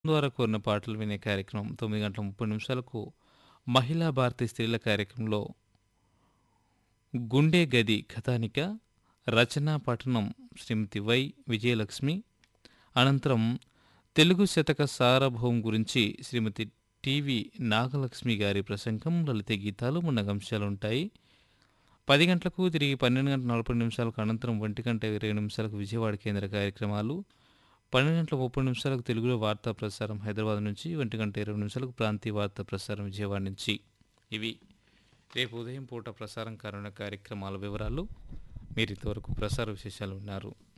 ద్వారా కోరిన పాటలు వినే కార్యక్రమం తొమ్మిది గంటల ముప్పై నిమిషాలకు మహిళా భారతి స్త్రీల కార్యక్రమంలో గుండె గది కథానిక రచనా పఠనం శ్రీమతి వై విజయలక్ష్మి అనంతరం తెలుగు శతక సారభౌం గురించి శ్రీమతి టివి నాగలక్ష్మి గారి ప్రసంగం లలిత గీతాలు మున్నగంశాలు ఉంటాయి పది గంటలకు తిరిగి పన్నెండు గంటల నలభై నిమిషాలకు అనంతరం ఒంటి గంట ఇరవై నిమిషాలకు విజయవాడ కేంద్ర కార్యక్రమాలు పన్నెండు గంటల ముప్పై నిమిషాలకు తెలుగులో వార్తా ప్రసారం హైదరాబాద్ నుంచి ఒంటి గంట ఇరవై నిమిషాలకు ప్రాంతీయ వార్తా ప్రసారం విజయవాడ నుంచి ఇవి రేపు ఉదయం పూట ప్రసారం కానున్న కార్యక్రమాల వివరాలు మీరు ఇంతవరకు ప్రసార విశేషాలు ఉన్నారు